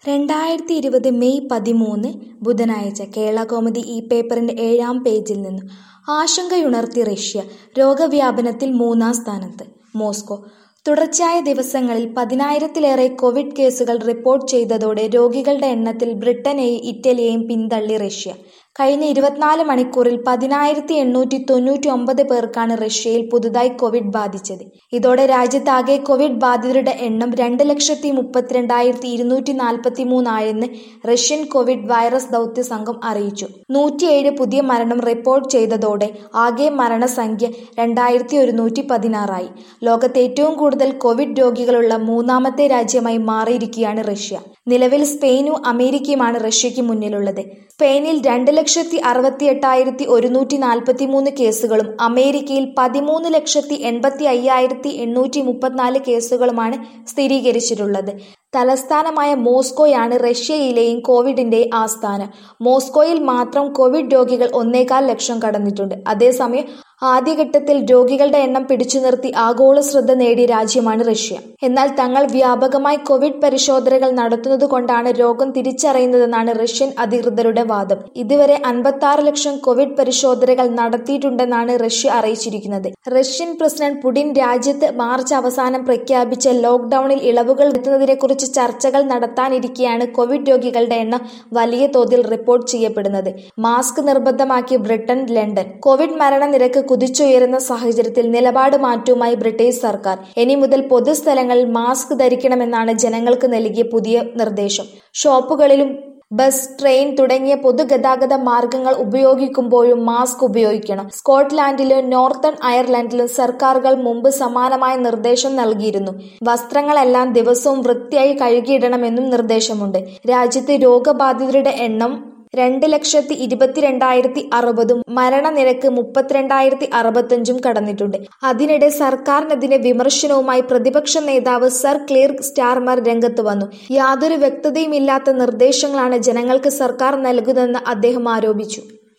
രണ്ടായിരത്തി ഇരുപത് മെയ് പതിമൂന്ന് ബുധനാഴ്ച കേരളകൗമുദി ഈ പേപ്പറിന്റെ ഏഴാം പേജിൽ നിന്ന് ആശങ്കയുണർത്തി റഷ്യ രോഗവ്യാപനത്തിൽ മൂന്നാം സ്ഥാനത്ത് മോസ്കോ തുടർച്ചയായ ദിവസങ്ങളിൽ പതിനായിരത്തിലേറെ കോവിഡ് കേസുകൾ റിപ്പോർട്ട് ചെയ്തതോടെ രോഗികളുടെ എണ്ണത്തിൽ ബ്രിട്ടനെയും ഇറ്റലിയെയും പിന്തള്ളി റഷ്യ കഴിഞ്ഞ ഇരുപത്തിനാല് മണിക്കൂറിൽ പതിനായിരത്തി എണ്ണൂറ്റി തൊണ്ണൂറ്റി ഒമ്പത് പേർക്കാണ് റഷ്യയിൽ പുതുതായി കോവിഡ് ബാധിച്ചത് ഇതോടെ രാജ്യത്താകെ കോവിഡ് ബാധിതരുടെ എണ്ണം രണ്ട് ലക്ഷത്തി മുപ്പത്തിരണ്ടായിരത്തി ഇരുന്നൂറ്റി നാൽപ്പത്തി മൂന്നായെന്ന് റഷ്യൻ കോവിഡ് വൈറസ് ദൗത്യ സംഘം അറിയിച്ചു നൂറ്റിയേഴ് പുതിയ മരണം റിപ്പോർട്ട് ചെയ്തതോടെ ആകെ മരണസംഖ്യ രണ്ടായിരത്തി ഒരുന്നൂറ്റി പതിനാറായി ലോകത്ത് ഏറ്റവും കൂടുതൽ കോവിഡ് രോഗികളുള്ള മൂന്നാമത്തെ രാജ്യമായി മാറിയിരിക്കുകയാണ് റഷ്യ നിലവിൽ സ്പെയിനും അമേരിക്കയുമാണ് റഷ്യയ്ക്ക് മുന്നിലുള്ളത് സ്പെയിനിൽ രണ്ട് ലക്ഷത്തി അറുപത്തി എട്ടായിരത്തി ഒരുന്നൂറ്റി നാൽപ്പത്തി മൂന്ന് കേസുകളും അമേരിക്കയിൽ പതിമൂന്ന് ലക്ഷത്തി എൺപത്തി അയ്യായിരത്തി എണ്ണൂറ്റി മുപ്പത്തിനാല് കേസുകളുമാണ് സ്ഥിരീകരിച്ചിട്ടുള്ളത് തലസ്ഥാനമായ മോസ്കോയാണ് റഷ്യയിലെയും കോവിഡിന്റെ ആസ്ഥാനം മോസ്കോയിൽ മാത്രം കോവിഡ് രോഗികൾ ഒന്നേകാൽ ലക്ഷം കടന്നിട്ടുണ്ട് അതേസമയം ആദ്യഘട്ടത്തിൽ രോഗികളുടെ എണ്ണം പിടിച്ചു നിർത്തി ആഗോള ശ്രദ്ധ നേടിയ രാജ്യമാണ് റഷ്യ എന്നാൽ തങ്ങൾ വ്യാപകമായി കോവിഡ് പരിശോധനകൾ നടത്തുന്നത് കൊണ്ടാണ് രോഗം തിരിച്ചറിയുന്നതെന്നാണ് റഷ്യൻ അധികൃതരുടെ വാദം ഇതുവരെ അൻപത്തി ആറ് ലക്ഷം കോവിഡ് പരിശോധനകൾ നടത്തിയിട്ടുണ്ടെന്നാണ് റഷ്യ അറിയിച്ചിരിക്കുന്നത് റഷ്യൻ പ്രസിഡന്റ് പുടിൻ രാജ്യത്ത് മാർച്ച് അവസാനം പ്രഖ്യാപിച്ച ലോക്ഡൌണിൽ ഇളവുകൾ വരുത്തുന്നതിനെക്കുറിച്ച് ചർച്ചകൾ നടത്താനിരിക്കെയാണ് കോവിഡ് രോഗികളുടെ എണ്ണം വലിയ തോതിൽ റിപ്പോർട്ട് ചെയ്യപ്പെടുന്നത് മാസ്ക് നിർബന്ധമാക്കി ബ്രിട്ടൻ ലണ്ടൻ കോവിഡ് മരണനിരക്ക് കുതിച്ചുയരുന്ന സാഹചര്യത്തിൽ നിലപാട് മാറ്റവുമായി ബ്രിട്ടീഷ് സർക്കാർ ഇനി മുതൽ പൊതുസ്ഥലങ്ങളിൽ മാസ്ക് ധരിക്കണമെന്നാണ് ജനങ്ങൾക്ക് നൽകിയ പുതിയ നിർദ്ദേശം ഷോപ്പുകളിലും ബസ് ട്രെയിൻ തുടങ്ങിയ പൊതുഗതാഗത മാർഗങ്ങൾ ഉപയോഗിക്കുമ്പോഴും മാസ്ക് ഉപയോഗിക്കണം സ്കോട്ട്ലാൻഡിലും നോർത്തേൺ അയർലൻഡിലും സർക്കാരുകൾ മുമ്പ് സമാനമായ നിർദ്ദേശം നൽകിയിരുന്നു വസ്ത്രങ്ങളെല്ലാം ദിവസവും വൃത്തിയായി കഴുകിയിടണമെന്നും നിർദ്ദേശമുണ്ട് രാജ്യത്ത് രോഗബാധിതരുടെ എണ്ണം രണ്ട് ലക്ഷത്തി ഇരുപത്തിരണ്ടായിരത്തി അറുപതും മരണനിരക്ക് മുപ്പത്തിരണ്ടായിരത്തി അറുപത്തഞ്ചും കടന്നിട്ടുണ്ട് അതിനിടെ സർക്കാരിനെതിരെ വിമർശനവുമായി പ്രതിപക്ഷ നേതാവ് സർ ക്ലിയർ സ്റ്റാർമർ രംഗത്ത് വന്നു യാതൊരു വ്യക്തതയുമില്ലാത്ത നിർദ്ദേശങ്ങളാണ് ജനങ്ങൾക്ക് സർക്കാർ നൽകുന്നതെന്ന് അദ്ദേഹം ആരോപിച്ചു